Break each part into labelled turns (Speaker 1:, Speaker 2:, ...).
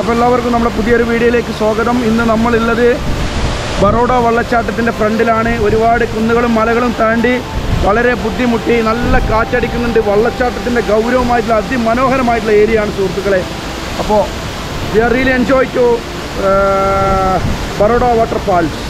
Speaker 1: അപ്പോൾ എല്ലാവർക്കും നമ്മുടെ പുതിയൊരു വീഡിയോയിലേക്ക് സ്വാഗതം ഇന്ന് നമ്മളുള്ളത് ബറോഡ വെള്ളച്ചാട്ടത്തിൻ്റെ ഫ്രണ്ടിലാണ് ഒരുപാട് കുന്നുകളും മലകളും താണ്ടി വളരെ ബുദ്ധിമുട്ടി നല്ല കാറ്റടിക്കുന്നുണ്ട് വെള്ളച്ചാട്ടത്തിൻ്റെ ഗൗരവമായിട്ടുള്ള അതിമനോഹരമായിട്ടുള്ള ഏരിയയാണ് സുഹൃത്തുക്കളെ അപ്പോൾ we are really enjoy to Baroda waterfalls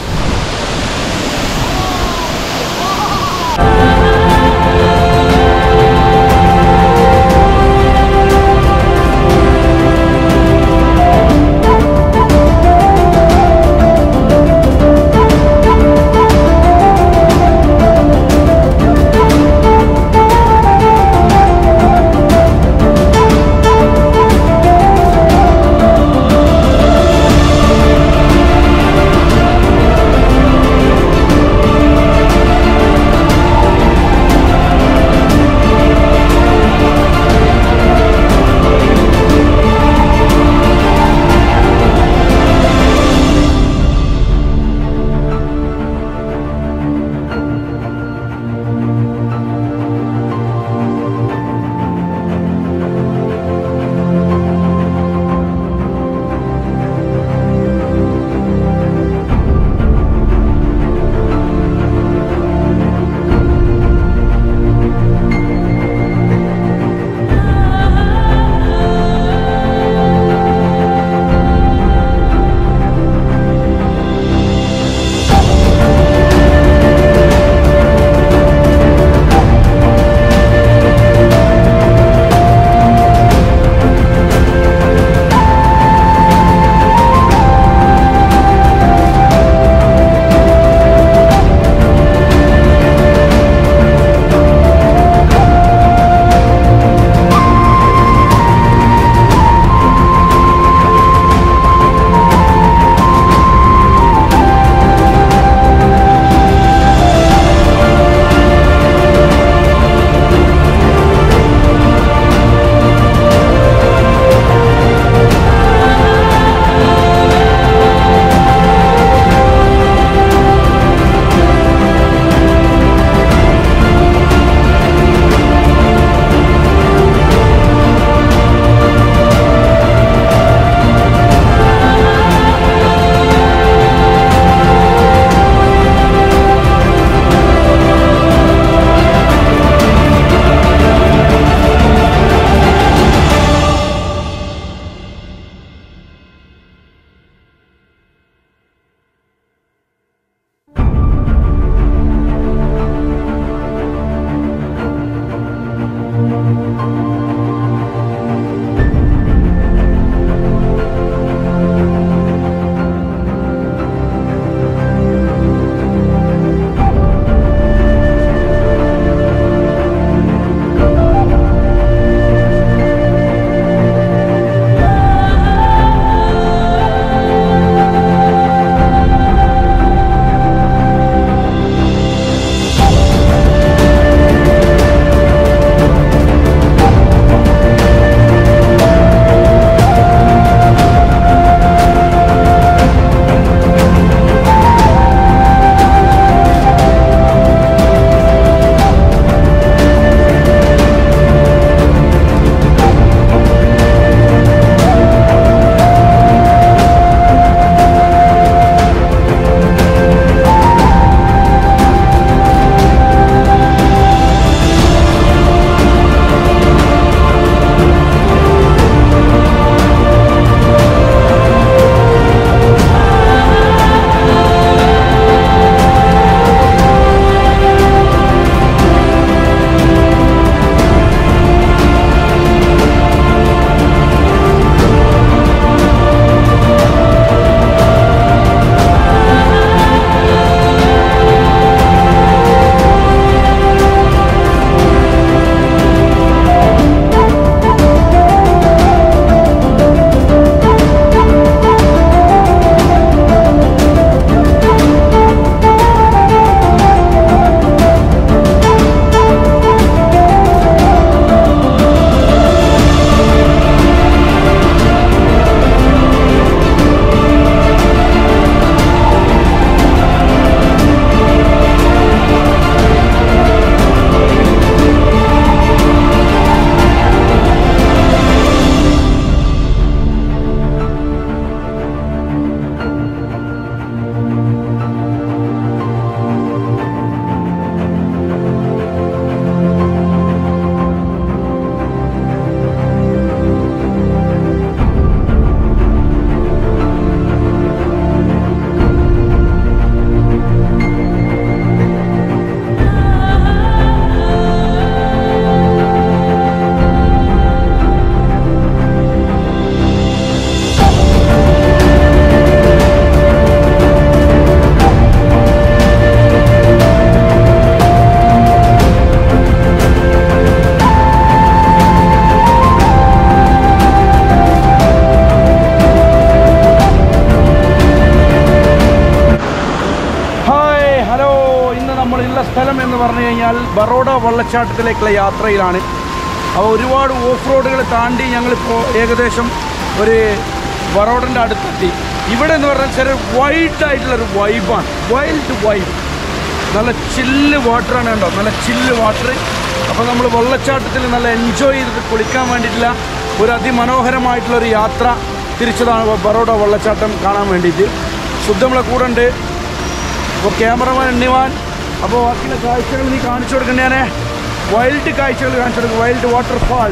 Speaker 1: വെള്ളച്ചാട്ടത്തിലേക്കുള്ള യാത്രയിലാണ് അപ്പോൾ ഒരുപാട് ഓഫ് റോഡുകൾ താണ്ടി ഞങ്ങളിപ്പോൾ ഏകദേശം ഒരു ബറോഡൻ്റെ അടുത്തെത്തി ഇവിടെ എന്ന് പറഞ്ഞാൽ ചെറിയ വൈൽഡ് ആയിട്ടുള്ളൊരു വൈബാണ് വൈൽഡ് വൈബ് നല്ല ചില്ല് വാട്ടറാണ് കണ്ടോ നല്ല ചില്ല് വാട്ടർ അപ്പോൾ നമ്മൾ വെള്ളച്ചാട്ടത്തിൽ നല്ല എൻജോയ് ചെയ്തിട്ട് കുളിക്കാൻ വേണ്ടിയിട്ടുള്ള ഒരു അതിമനോഹരമായിട്ടുള്ള ഒരു യാത്ര തിരിച്ചതാണ് ബറോഡ വെള്ളച്ചാട്ടം കാണാൻ വേണ്ടിയിട്ട് ശുദ്ധ നമ്മളെ കൂടെ ഉണ്ട് അപ്പോൾ ക്യാമറമാൻ എണ്ണിവാൻ അപ്പോൾ ബാക്കിയുള്ള കാഴ്ചകൾ നീ കാണിച്ചു കൊടുക്കണ്ടേ വൈൽഡ് കാഴ്ചകൾ കാണിച്ചു കൊടുക്കും വൈൽഡ് വാട്ടർഫാൾ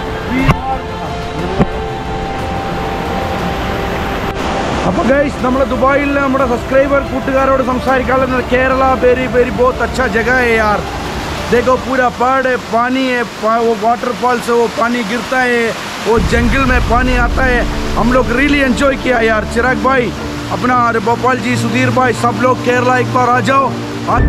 Speaker 1: അപ്പോൾ ഗൈസ് നമ്മൾ ദുബായിൽ നമ്മുടെ സബ്സ്ക്രൈബർ കൂട്ടുകാരോട് സംസാരിക്കാനുള്ള കേരള വെरी वेरी बहुत अच्छा जगह है यार देखो पूरा पहाड़ है पानी है पा- वो वाटरफॉल से वो पानी गिरता है वो जंगल में पानी आता है हम लोग रियली एंजॉय किया यार चिराग भाई अपना और भोपाल जी सुधीर भाई सब लोग केरला एक बार आ जाओ आ-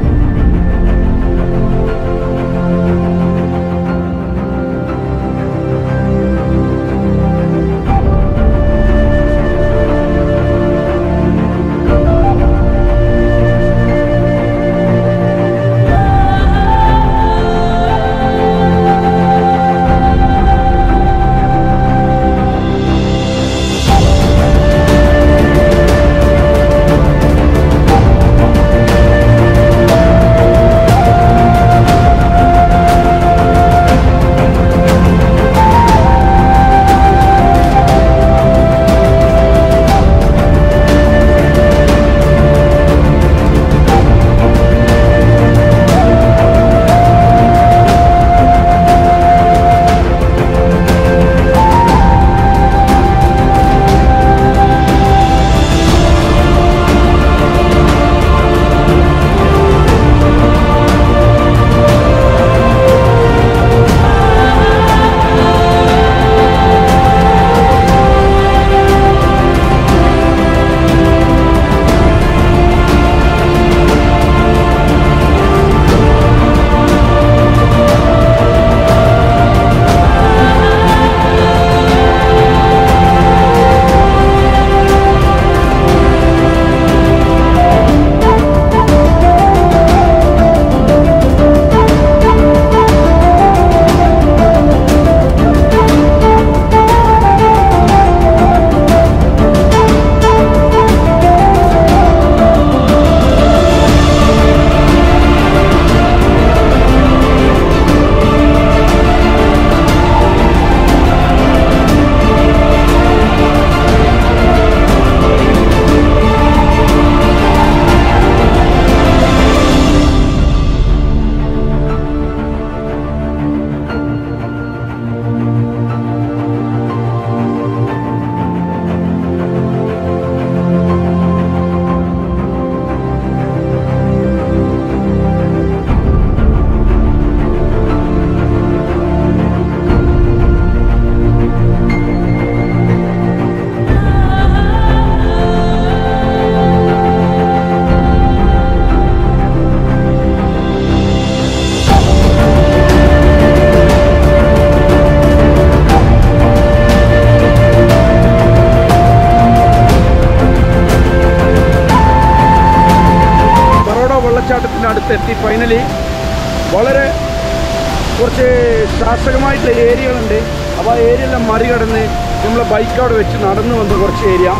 Speaker 1: ബറോഡ വെള്ളച്ചാട്ടത്തിൻ്റെ അടുത്തെത്തി ഫൈനലി വളരെ കുറച്ച് ശാസ്ത്രമായിട്ടുള്ള ഏരിയകളുണ്ട് അപ്പോൾ ആ ഏരിയയെല്ലാം മറികടന്ന് നമ്മൾ ബൈക്ക് അവിടെ വെച്ച് നടന്നു വന്ന കുറച്ച് ഏരിയ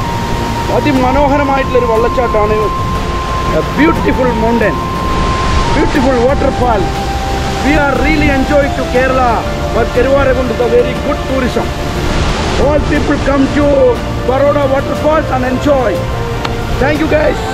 Speaker 1: അതിമനോഹരമായിട്ടുള്ളൊരു വെള്ളച്ചാട്ടമാണ് beautiful mountain beautiful waterfall we are really enjoy to Kerala but Karuvarakundu very good tourism all people come to Baroda waterfalls and enjoy thank you guys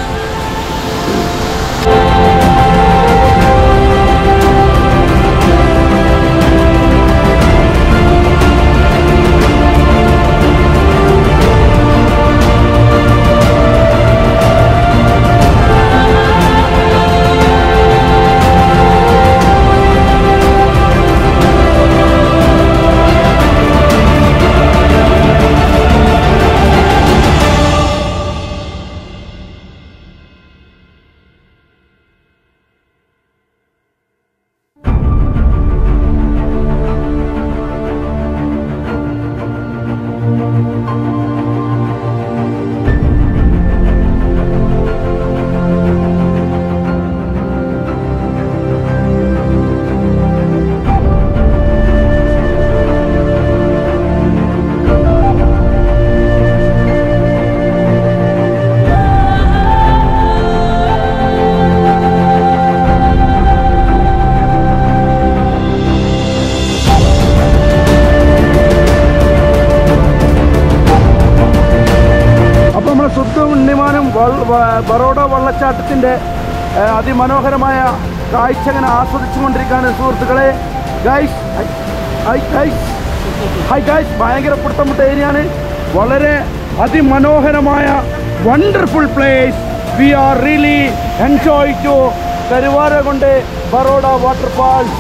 Speaker 1: ബ- ബറോഡ വെള്ളച്ചാട്ടത്തിൻ്റെ ആ, അതിമനോഹരമായ കാഴ്ച അങ്ങനെ ആസ്വദിച്ചുകൊണ്ടിരിക്കുകയാണ് സുഹൃത്തുക്കളെ guys hi guys hi guys ഭയങ്കര പുട്ടമുട്ട ഏരിയയാണ് വളരെ അതിമനോഹരമായ wonderful place we are really enjoy to Karuvarakundu Baroda waterfalls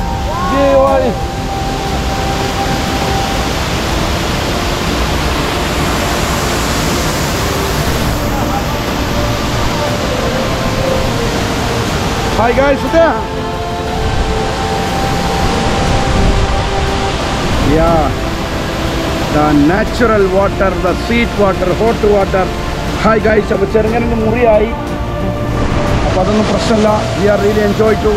Speaker 1: hi guys ഇത് yeah the natural water the sweet water hot water hi guys അപ്പോൾ ചെറുങ്ങനെ മുറിയായി അപ്പോൾ അതൊന്നും പ്രശ്നമില്ല we are really enjoy to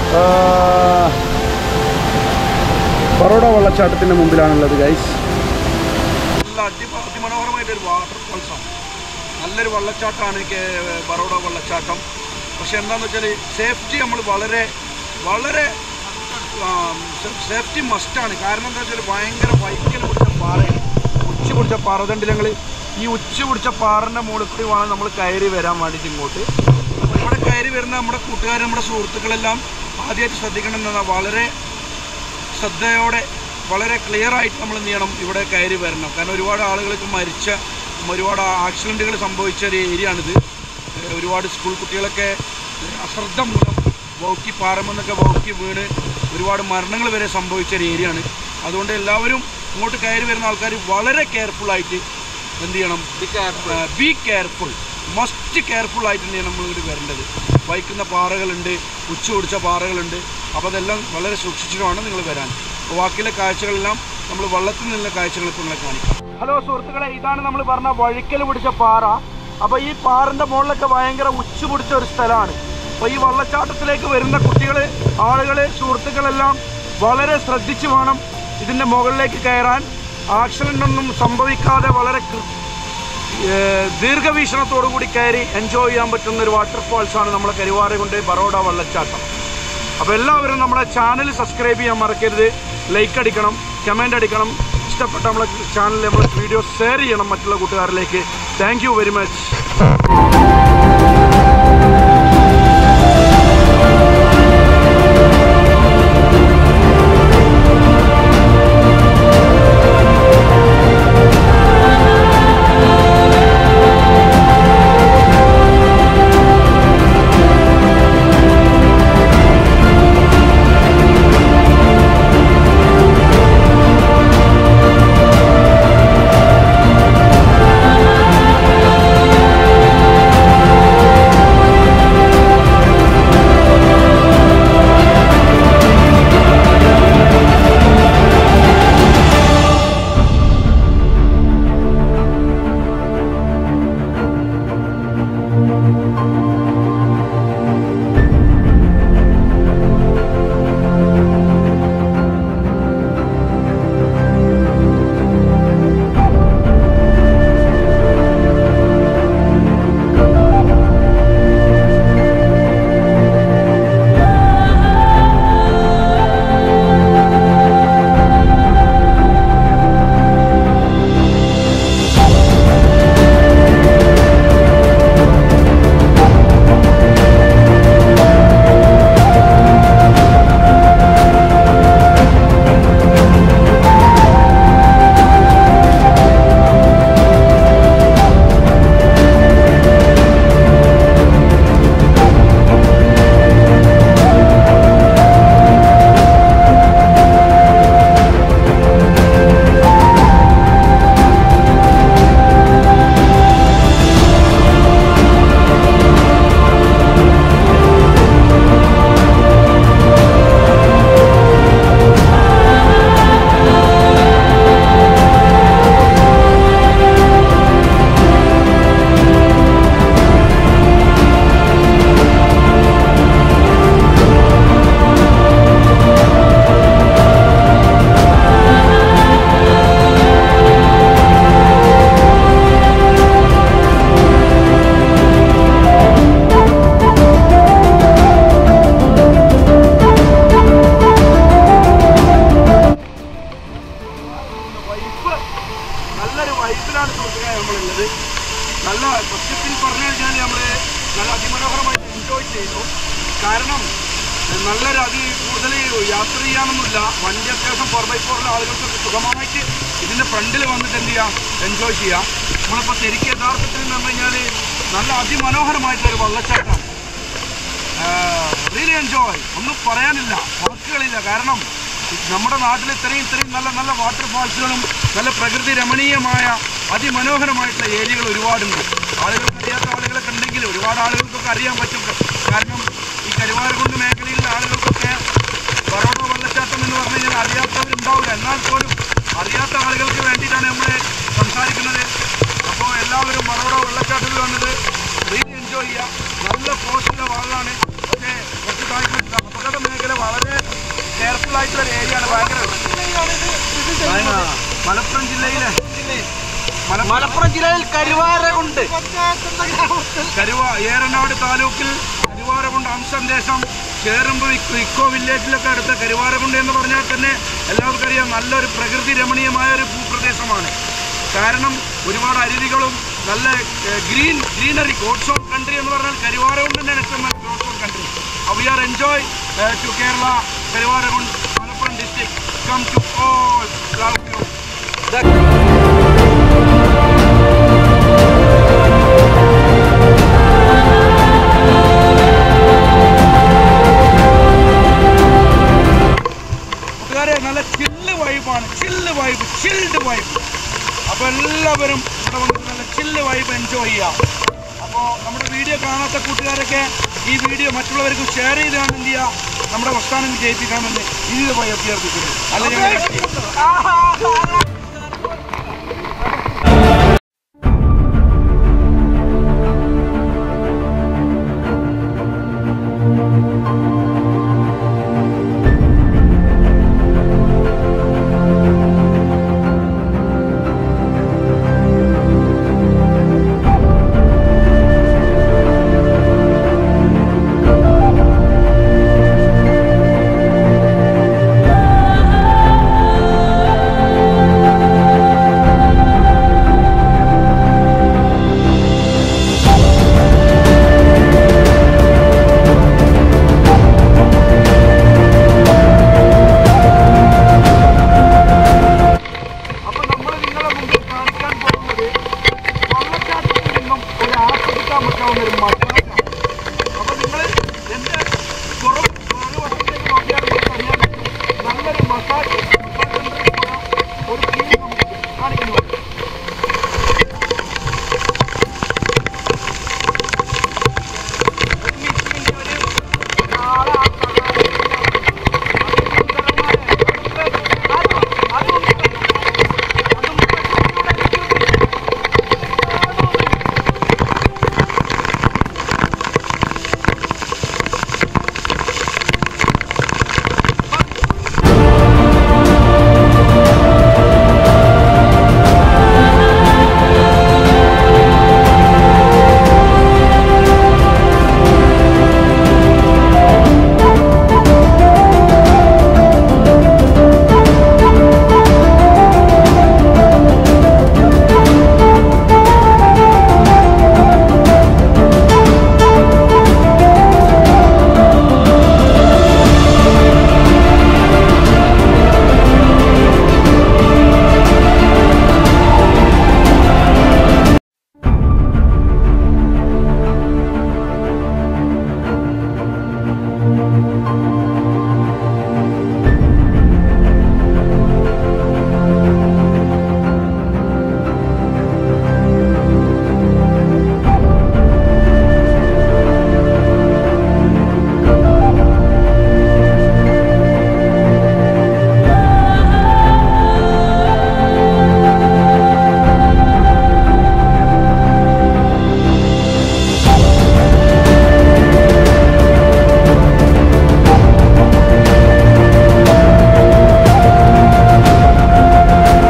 Speaker 1: Baroda വെള്ളച്ചാട്ടത്തിൻ്റെ മുമ്പിലാണുള്ളത് ഗൈസ് നല്ല അതി അതിമനോഹരമായിട്ടൊരു വാട്ടർ ഫോൾസാണ് നല്ലൊരു വെള്ളച്ചാട്ടമാണ് കേ- ബറോഡ വെള്ളച്ചാട്ടം പക്ഷെ എന്താണെന്ന് വെച്ചാൽ സേഫ്റ്റി നമ്മൾ വളരെ വളരെ സേഫ്റ്റി മസ്റ്റാണ് കാരണം എന്താ വെച്ചാൽ ഭയങ്കര വൈക്കൽ പിടിച്ച പാറയാണ് ഉച്ച പിടിച്ച പാറതണ്ട് ഞങ്ങൾ ഈ ഉച്ച പിടിച്ച പാറൻ്റെ മുകളിൽ കൂടി വേണം നമ്മൾ കയറി വരാൻ വേണ്ടിയിട്ട് ഇങ്ങോട്ട് അപ്പോൾ ഇവിടെ കയറി വരുന്ന നമ്മുടെ കൂട്ടുകാർ നമ്മുടെ സുഹൃത്തുക്കളെല്ലാം ആദ്യമായിട്ട് ശ്രദ്ധിക്കണം എന്നതാ വളരെ ശ്രദ്ധയോടെ വളരെ ക്ലിയർ ആയിട്ട് നമ്മൾ എന്ത് ചെയ്യണം ഇവിടെ കയറി വരണം കാരണം ഒരുപാട് ആളുകൾക്ക് മരിച്ച ഒരുപാട് ആക്സിഡൻറ്റുകൾ സംഭവിച്ച ഒരു ഏരിയ ആണിത് ഏഹ് ഒരുപാട് സ്കൂൾ കുട്ടികളൊക്കെ അശ്രദ്ധ മൂലം വൗക്കി പാറമെന്നൊക്കെ വൗക്കി വീണ് ഒരുപാട് മരണങ്ങൾ വരെ സംഭവിച്ച ഒരു ഏരിയ ആണ് അതുകൊണ്ട് എല്ലാവരും ഇങ്ങോട്ട് കയറി വരുന്ന ആൾക്കാർ വളരെ കെയർഫുൾ ആയിട്ട് എന്ത് ചെയ്യണം ബി കെയർഫുൾ മസ്റ്റ് കെയർഫുൾ ആയിട്ട് തന്നെയാണ് നമ്മൾ ഇങ്ങോട്ട് വരേണ്ടത് വൈക്കുന്ന പാറകളുണ്ട് ഉച്ച പിടിച്ച പാറകളുണ്ട് അപ്പോൾ അതെല്ലാം വളരെ സൂക്ഷിച്ചിട്ടുമാണ് നിങ്ങൾ വരാൻ അപ്പോൾ ബാക്കിയുള്ള കാഴ്ചകളെല്ലാം നമ്മൾ വള്ളത്തിൽ നിന്നുള്ള കാഴ്ചകൾ ഇപ്പോൾ നിങ്ങളെ കാണിക്കാം ഹലോ സുഹൃത്തുക്കളെ ഇതാണ് നമ്മൾ പറഞ്ഞ വഴുക്കൽ പിടിച്ച പാറ അപ്പോൾ ഈ പാറിൻ്റെ മുകളിലൊക്കെ ഭയങ്കര ഉച്ച പിടിച്ച ഒരു സ്ഥലമാണ് അപ്പോൾ ഈ വെള്ളച്ചാട്ടത്തിലേക്ക് വരുന്ന കുട്ടികൾ ആളുകൾ സുഹൃത്തുക്കളെല്ലാം വളരെ ശ്രദ്ധിച്ച് വേണം ഇതിൻ്റെ മുകളിലേക്ക് കയറാൻ ആക്സിഡൻ്റ് ഒന്നും സംഭവിക്കാതെ വളരെ കൃ- ഏഹ് ദീർഘവീക്ഷണത്തോടു കൂടി കയറി എൻജോയ് ചെയ്യാൻ പറ്റുന്ന ഒരു വാട്ടർഫാൾസ് ആണ് നമ്മളെ കരുവാരകുണ്ട് ബറോഡ വെള്ളച്ചാട്ടം അപ്പോൾ എല്ലാവരും നമ്മുടെ ചാനൽ സബ്സ്ക്രൈബ് ചെയ്യാൻ മറക്കരുത് ലൈക്ക് അടിക്കണം കമൻ്റ് അടിക്കണം ഇഷ്ടപ്പെട്ട നമ്മളെ ചാനലിൽ നമ്മൾ വീഡിയോ ഷെയർ ചെയ്യണം മറ്റുള്ള കൂട്ടുകാരിലേക്ക് താങ്ക് യു വെരി മച്ച് നല്ലൊരു വൈബിലാണ് സുഹൃത്തുക്കളെ നമ്മളുള്ളത് നല്ല സത്യത്തിൽ പറഞ്ഞു കഴിഞ്ഞാൽ നമ്മൾ നല്ല അതിമനോഹരമായിട്ട് എൻജോയ് ചെയ്തു കാരണം ഏഹ്, നല്ലൊരു അതി കൂടുതൽ യാത്ര ചെയ്യാനൊന്നുമില്ല വണ്ടി അത്യാവശ്യം ഫോർ ബൈ ഫോറിലെ ആളുകൾക്ക് സുഖമായിട്ട് ഇതിൻ്റെ ഫ്രണ്ടിൽ വന്നിട്ട് എന്ത് ചെയ്യാം എൻജോയ് ചെയ്യാം നമ്മളിപ്പോൾ ശരിക്കും യഥാർത്ഥത്തിൽ എന്ന് പറഞ്ഞു കഴിഞ്ഞാൽ നല്ല അതിമനോഹരമായിട്ടൊരു വെള്ളച്ചാട്ടം റിയലി എൻജോയ് ഒന്നും പറയാനില്ല വാക്കുകളില്ല കാരണം നമ്മുടെ നാട്ടിൽ ഇത്രയും ഇത്രയും നല്ല നല്ല വാട്ടർഫാൾസുകളും നല്ല പ്രകൃതി രമണീയമായ അതിമനോഹരമായിട്ടുള്ള ഏരിയകൾ ഒരുപാടുണ്ട് ആളുകൾക്ക് അറിയാത്ത ആളുകളൊക്കെ ഉണ്ടെങ്കിൽ ഒരുപാട് ആളുകൾക്കൊക്കെ അറിയാൻ പറ്റും കാരണം ഈ കരുവാരകുണ്ട് മേഖലയിലെ ആളുകൾക്കൊക്കെ ബറോഡ വെള്ളച്ചാട്ടം എന്ന് പറഞ്ഞു കഴിഞ്ഞാൽ അറിയാത്തവരുണ്ടാവില്ല എന്നാൽ പോലും അറിയാത്ത ആളുകൾക്ക് വേണ്ടിയിട്ടാണ് നമ്മൾ സംസാരിക്കുന്നത് അപ്പോൾ എല്ലാവരും ബറോഡ വെള്ളച്ചാട്ടത്തിൽ വന്നത് റിയലി എൻജോയ് ചെയ്യുക നല്ല ഫോഴ്സുള്ള വെള്ളമാണ് പക്ഷേ കുറച്ച് താഴ്ച അപകട മേഖല വളരെ കെയർഫുൾ ആയിട്ടുള്ള ഒരു ഏരിയ ആണ് ഭയങ്കര ആ, മലപ്പുറം ജില്ലയിലെ മലപ്പുറം
Speaker 2: മലപ്പുറം ജില്ലയിൽ കരുവാരകുണ്ട്
Speaker 1: കരുവ ഏറനാട് താലൂക്കിൽ കരുവാരകുണ്ട് അംസന്ദേശം ചേറുമ്പ് ഇക്കോ- ഇക്കോ വില്ലേജിലൊക്കെ അടുത്ത കരുവാരകുണ്ട് എന്ന് പറഞ്ഞാൽ തന്നെ എല്ലാവർക്കും അറിയാം നല്ലൊരു പ്രകൃതി രമണീയമായ ഒരു ഭൂപ്രദേശമാണ് കാരണം ഒരുപാട് അരുവികളും നല്ല green greenery god's own country എന്ന് പറഞ്ഞാൽ കരുവാരകുണ്ട് തന്നെയാണ് ഏറ്റവും നല്ല god's own country we are enjoy to Kerala Karuvarakundu Malappuram district come to all love you കൂട്ടുകാരെ നല്ല ചില്ല് വൈബാണ് ചില്ല് വൈബ് ചിൽഡ് വൈബ് അപ്പോൾ എല്ലാവരും ഇവിടെ വന്നിട്ട് നല്ല ചില്ല് വൈബ് എൻജോയ് ചെയ്യാം അപ്പോൾ നമ്മുടെ വീഡിയോ കാണാത്ത കൂട്ടുകാരൊക്കെ ഈ വീഡിയോ മറ്റുള്ളവർക്ക് ഷെയർ ചെയ്താണ് എന്ത് ചെയ്യുക നമ്മുടെ പ്രസ്ഥാനം വിജയിപ്പിക്കണമെന്ന് ഇത് പോയി അഭ്യർത്ഥിക്കുന്നു അല്ലെങ്കിൽ